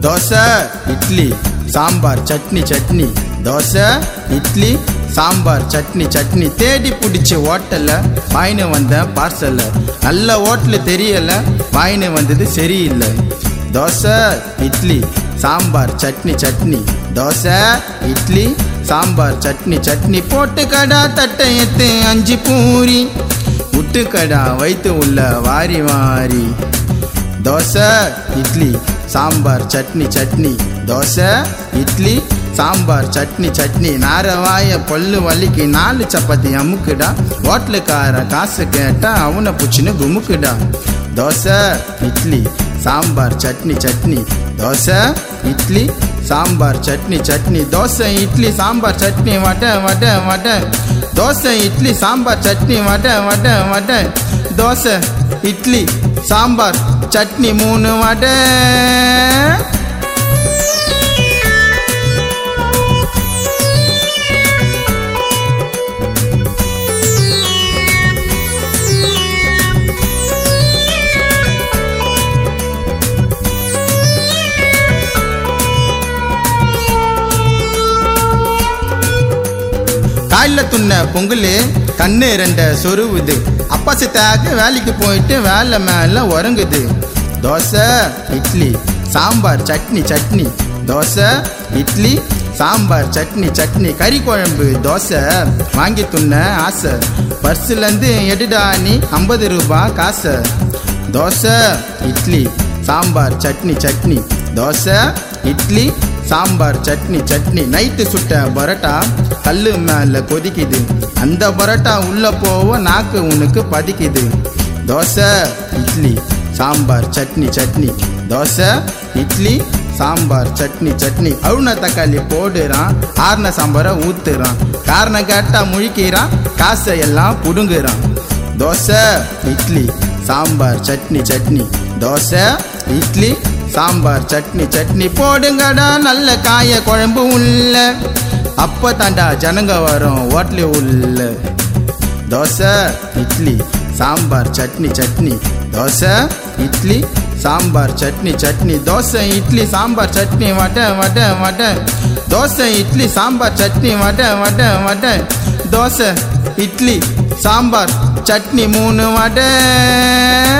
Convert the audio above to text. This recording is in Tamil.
தோசை இட்லி சாம்பார் சட்னி சட்னி தோசை இட்லி சாம்பார் சட்னி சட்னி தேடி பிடிச்சி ஹோட்டல்ல வாங்கினு வந்தேன் பார்சல்ல நல்ல ஹோட்டல் தெரியல வாங்கினு வந்தது சரியில்லை தோசை இட்லி சாம்பார் சட்னி சட்னி தோசை இட்லி சாம்பார் சட்னி சட்னி போட்டு கடா தட்டை எத்து அஞ்சு பூரி முட்டு கடா வைத்து உள்ள வாரி வாரி தோசை இட்லி சாம்பார் சட்னி சட்னி தோசை இட்லி சாம்பார் சட்னி சட்னி நாரவாய பல்லு வலிக்கு நாலு சப்பாத்தி அமுக்குடா ஹோட்டலுக்கார காசு கேட்டா அவனை புச்சுன்னு குமுக்குடா தோசை இட்லி சாம்பார் சட்னி சட்னி தோசை இட்லி சாம்பார் சட்னி சட்னி தோசை இட்லி சாம்பார் சட்னி வடை வடை வடை தோசை இட்லி சாம்பார் சட்னி வடை வடை வடை தோசை இட்லி சாம்பார் சட்னி மூணு வடை காயில துண்ண பொங்கலு கண்ணு ரெண்ட சொருவுது அப்பா சித்தாக வேலைக்கு போயிட்டு வேலை மேல உறங்குது தோசை இட்லி சாம்பார் சட்னி சட்னி தோசை இட்லி சாம்பார் சட்னி சட்னி கறி குழம்பு தோசை வாங்கி துண்ண ஆசை பர்சுலேருந்து எடுடா நீ ஐம்பது ரூபாய் காசை தோசை இட்லி சாம்பார் சட்னி சட்னி தோசை இட்லி சாம்பார் சட்னி சட்னி நைட்டு சுட்ட பரோட்டா கல்லு மேல கொதிக்குது அந்த பரோட்டா உள்ள போவ நாக்கு உனக்கு பதிக்குது தோசை இட்லி சாம்பார் சட்னி சட்னி தோசை இட்லி சாம்பார் சட்னி சட்னி அருண தக்காளி போடுறான் ஆறுன சாம்பாரை ஊத்துறான் காரணம் கேட்டா முழிக்கிறான் காசை எல்லாம் புடுங்குறான் தோசை இட்லி சாம்பார் சட்னி சட்னி தோசை இட்லி சாம்பார் சட்னி சட்னி போடுங்கடா நல்ல காய குழம்பு உள்ள அப்ப தாண்டா ஜனங்க வரும் ஹோட்டலு உள்ள தோசை இட்லி சாம்பார் சட்னி சட்னி தோசை இட்லி சாம்பார் சட்னி சட்னி தோசை இட்லி சாம்பார் சட்னி வடை வடை வடை தோசை இட்லி சாம்பார் சட்னி வடை வடை வடை தோசை இட்லி சாம்பார் சட்னி மூணு வடை